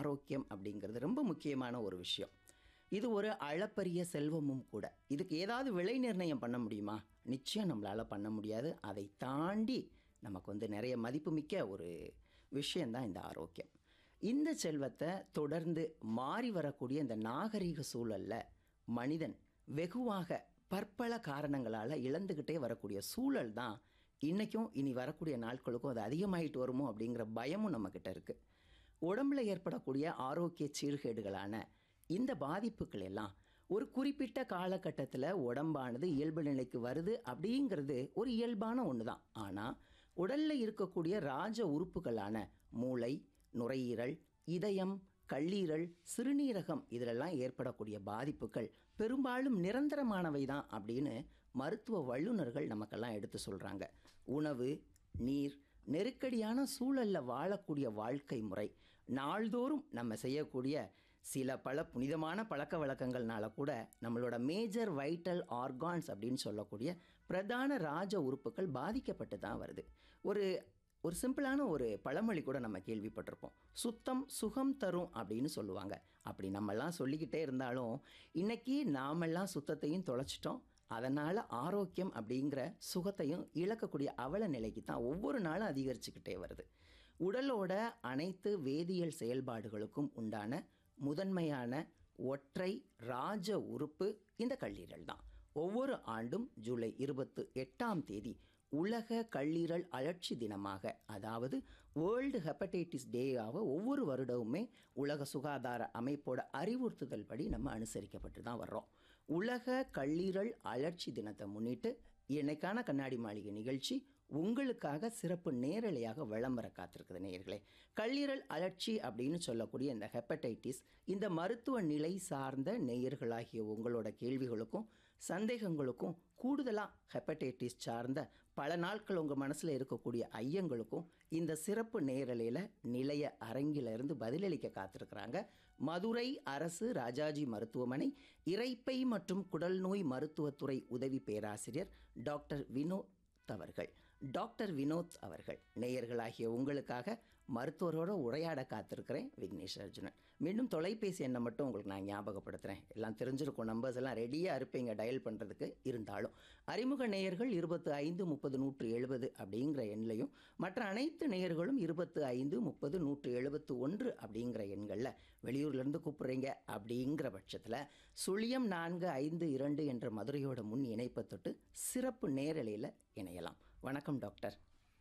ஆரோக்கியம் அப்படிங்கிறது ரொம்ப முக்கியமான ஒரு விஷயம் இது ஒரு அளப்பரிய செல்வமும் கூட இதுக்கு ஏதாவது விலை நிர்ணயம் பண்ண முடியுமா நிச்சயம் நம்மளால் பண்ண முடியாது அதை தாண்டி நமக்கு வந்து நிறைய மதிப்புமிக்க ஒரு விஷயந்தான் இந்த ஆரோக்கியம் இந்த செல்வத்தை தொடர்ந்து மாறி வரக்கூடிய இந்த நாகரிக சூழல்ல மனிதன் வெகுவாக பற்பல காரணங்களால் இழந்துக்கிட்டே வரக்கூடிய சூழல் தான் இன்றைக்கும் இனி வரக்கூடிய நாட்களுக்கும் அது அதிகமாயிட்டு வருமோ அப்படிங்கிற பயமும் நம்மக்கிட்ட இருக்குது உடம்புல ஏற்படக்கூடிய ஆரோக்கிய சீர்கேடுகளான இந்த பாதிப்புகள் எல்லாம் ஒரு குறிப்பிட்ட காலகட்டத்தில் உடம்பானது இயல்பு நிலைக்கு வருது அப்படிங்கிறது ஒரு இயல்பான ஒன்று தான் ஆனால் உடலில் இருக்கக்கூடிய ராஜ உறுப்புகளான மூளை நுரையீரல் இதயம் கல்லீரல் சிறுநீரகம் இதிலெல்லாம் ஏற்படக்கூடிய பாதிப்புகள் பெரும்பாலும் நிரந்தரமானவை தான் அப்படின்னு மருத்துவ வல்லுநர்கள் நமக்கெல்லாம் எடுத்து சொல்கிறாங்க உணவு நீர் நெருக்கடியான சூழலில் வாழக்கூடிய வாழ்க்கை முறை நாள்தோறும் நம்ம செய்யக்கூடிய சில பல புனிதமான பழக்க வழக்கங்கள்னால கூட நம்மளோட மேஜர் வைட்டல் ஆர்கான்ஸ் அப்படின்னு சொல்லக்கூடிய பிரதான ராஜ உறுப்புகள் பாதிக்கப்பட்டு தான் வருது ஒரு ஒரு சிம்பிளான ஒரு பழமொழி கூட நம்ம கேள்விப்பட்டிருப்போம் சுத்தம் சுகம் தரும் அப்படின்னு சொல்லுவாங்க அப்படி நம்மெல்லாம் சொல்லிக்கிட்டே இருந்தாலும் இன்னைக்கு நாமெல்லாம் சுத்தத்தையும் தொலைச்சிட்டோம் அதனால் ஆரோக்கியம் அப்படிங்கிற சுகத்தையும் இழக்கக்கூடிய அவல நிலைக்கு தான் ஒவ்வொரு நாளும் அதிகரிச்சுக்கிட்டே வருது உடலோட அனைத்து வேதியியல் செயல்பாடுகளுக்கும் உண்டான முதன்மையான ஒற்றை ராஜ உறுப்பு இந்த கல்லீரல் தான் ஒவ்வொரு ஆண்டும் ஜூலை இருபத்து எட்டாம் தேதி உலக கல்லீரல் அழற்சி தினமாக அதாவது வேர்ல்டு ஹெப்படைட்டிஸ் டேயாக ஒவ்வொரு வருடமுமே உலக சுகாதார அமைப்போட அறிவுறுத்துதல் படி நம்ம அனுசரிக்கப்பட்டு தான் வர்றோம் உலக கல்லீரல் அழற்சி தினத்தை முன்னிட்டு இன்னைக்கான கண்ணாடி மாளிகை நிகழ்ச்சி உங்களுக்காக சிறப்பு நேரலையாக விளம்பர காத்திருக்குது நேயர்களே கல்லீரல் அழற்சி அப்படின்னு சொல்லக்கூடிய இந்த ஹெப்படைட்டிஸ் இந்த மருத்துவ நிலை சார்ந்த நேயர்களாகிய உங்களோட கேள்விகளுக்கும் சந்தேகங்களுக்கும் கூடுதலாக ஹெப்படைட்டிஸ் சார்ந்த பல நாட்கள் உங்கள் மனசில் இருக்கக்கூடிய ஐயங்களுக்கும் இந்த சிறப்பு நேரலையில் நிலைய அரங்கிலிருந்து பதிலளிக்க காத்திருக்கிறாங்க மதுரை அரசு ராஜாஜி மருத்துவமனை இரைப்பை மற்றும் குடல் நோய் மருத்துவத்துறை உதவி பேராசிரியர் டாக்டர் வினோத் அவர்கள் டாக்டர் வினோத் அவர்கள் நேயர்களாகிய உங்களுக்காக மருத்துவரோட உரையாட காத்திருக்கிறேன் விக்னேஷ் அர்ஜுனன் மீண்டும் தொலைபேசி எண்ணை மட்டும் உங்களுக்கு நான் ஞாபகப்படுத்துகிறேன் எல்லாம் தெரிஞ்சிருக்கும் நம்பர்ஸ் எல்லாம் ரெடியாக இருப்பீங்க டயல் பண்ணுறதுக்கு இருந்தாலும் அறிமுக நேயர்கள் இருபத்து ஐந்து முப்பது நூற்று எழுபது அப்படிங்கிற எண்ணிலையும் மற்ற அனைத்து நேயர்களும் இருபத்து ஐந்து முப்பது நூற்று எழுபத்து ஒன்று அப்படிங்கிற எண்களில் வெளியூர்லேருந்து கூப்பிட்றீங்க அப்படிங்கிற பட்சத்தில் சுழியம் நான்கு ஐந்து இரண்டு என்ற மதுரையோட முன் இணைப்பை தொட்டு சிறப்பு நேரலையில் இணையலாம் வணக்கம் டாக்டர்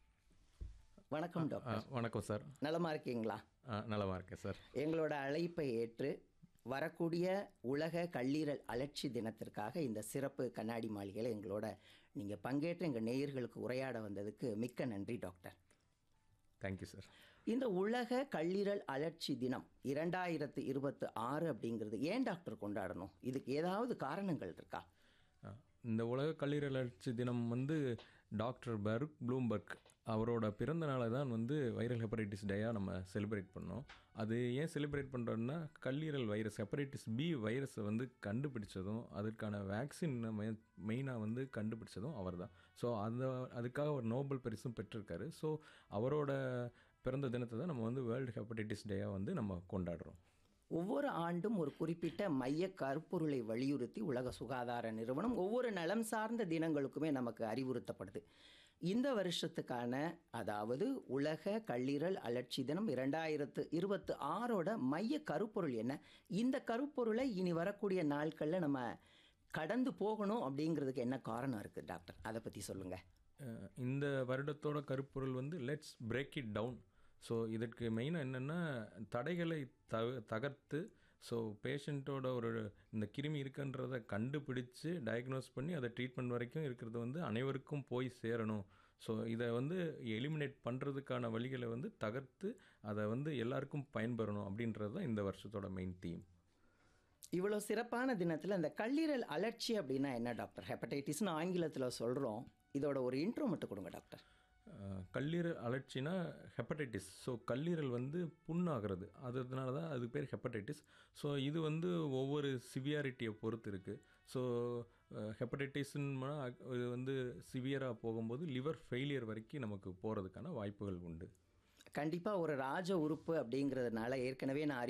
வணக்கம் டாக்டர் ஆ, வணக்கம் சார் நலமா இருக்கீங்களா ஆ, நலமா இருக்கேன் சார் எங்களோட அழைப்பை ஏற்று வரக்கூடிய உலக கல்லீரல் அலட்சி தினத்திற்காக இந்த சிறப்பு கண்ணாடி மாளிகையில் எங்களோட நீங்கள் பங்கேற்று எங்கள் நேயர்களுக்கு உரையாட வந்ததுக்கு மிக்க நன்றி டாக்டர் தேங்க்யூ சார் இந்த உலக கல்லீரல் அலட்சி தினம் இரண்டாயிரத்து இருபத்து ஆறு அப்படிங்கிறது ஏன் டாக்டர் கொண்டாடணும் இதுக்கு ஏதாவது காரணங்கள் இருக்கா ஆ, இந்த உலக கல்லீரல் அழற்சி தினம் வந்து டாக்டர் பர்க் ப்ளூம்பர்க் அவரோட பிறந்த நாளை தான் வந்து வைரல் ஹெப்படைட்டிஸ் டேயாக நம்ம செலிப்ரேட் பண்ணோம் அது ஏன் செலிப்ரேட் பண்ணுறோன்னா கல்லீரல் வைரஸ் ஹெப்படைட்டிஸ் பி வைரஸை வந்து கண்டுபிடிச்சதும் அதற்கான வேக்சின் மெயினாக வந்து கண்டுபிடிச்சதும் அவர் தான் ஸோ அந்த அதுக்காக ஒரு நோபல் பரிசும் பெற்றிருக்காரு ஸோ அவரோட பிறந்த தினத்தை தான் நம்ம வந்து வேர்ல்டு ஹெப்படைட்டிஸ் டேயாக வந்து நம்ம கொண்டாடுறோம் ஒவ்வொரு ஆண்டும் ஒரு குறிப்பிட்ட மைய கருப்பொருளை வலியுறுத்தி உலக சுகாதார நிறுவனம் ஒவ்வொரு நலம் சார்ந்த தினங்களுக்குமே நமக்கு அறிவுறுத்தப்படுது இந்த வருஷத்துக்கான அதாவது உலக கல்லீரல் அலட்சி தினம் இரண்டாயிரத்து இருபத்து ஆறோட மைய கருப்பொருள் என்ன இந்த கருப்பொருளை இனி வரக்கூடிய நாட்களில் நம்ம கடந்து போகணும் அப்படிங்கிறதுக்கு என்ன காரணம் இருக்குது டாக்டர் அதை பற்றி சொல்லுங்கள் அஹ் இந்த வருடத்தோட கருப்பொருள் வந்து let's break it down so இதற்கு மெயினாக என்னென்னா தடைகளை தக தகர்த்து ஸோ பேஷண்ட்டோட ஒரு இந்த கிருமி இருக்குன்றதை கண்டுபிடிச்சு டயக்னோஸ் பண்ணி அதை ட்ரீட்மெண்ட் வரைக்கும் இருக்கிறது வந்து அனைவருக்கும் போய் சேரணும் ஸோ இதை வந்து எலிமினேட் பண்ணுறதுக்கான வழிகளை வந்து தகர்த்து அதை வந்து எல்லாருக்கும் பயன்பெறணும் அப்படின்றது தான் இந்த வருஷத்தோட மெயின் தீம் இவ்வளோ சிறப்பான தினத்தில் இந்த கல்லீரல் அலட்சி அப்படின்னா என்ன டாக்டர் ஹெப்படைட்டிஸ்னு ஆங்கிலத்தில் சொல்கிறோம் இதோட ஒரு இன்ட்ரோ மட்டும் கொடுங்க டாக்டர் அஹ் கல்லீரல் அலர்ச்சினா ஹெப்படைட்டிஸ் ஸோ கல்லீரல் வந்து புண்ணாகிறது அதனால தான் அது பேர் ஹெப்படைட்டிஸ் ஸோ இது வந்து ஒவ்வொரு சிவியாரிட்டியை பொறுத்து இருக்குது ஸோ ஹெப்படைட்டிஸ்ன்னு இது வந்து சிவியராக போகும்போது லிவர் ஃபெயிலியர் வரைக்கும் நமக்கு போகிறதுக்கான வாய்ப்புகள் உண்டு கண்டிப்பாக ஒரு ராஜ உறுப்பு அப்படிங்கிறதுனால ஏற்கனவே நான்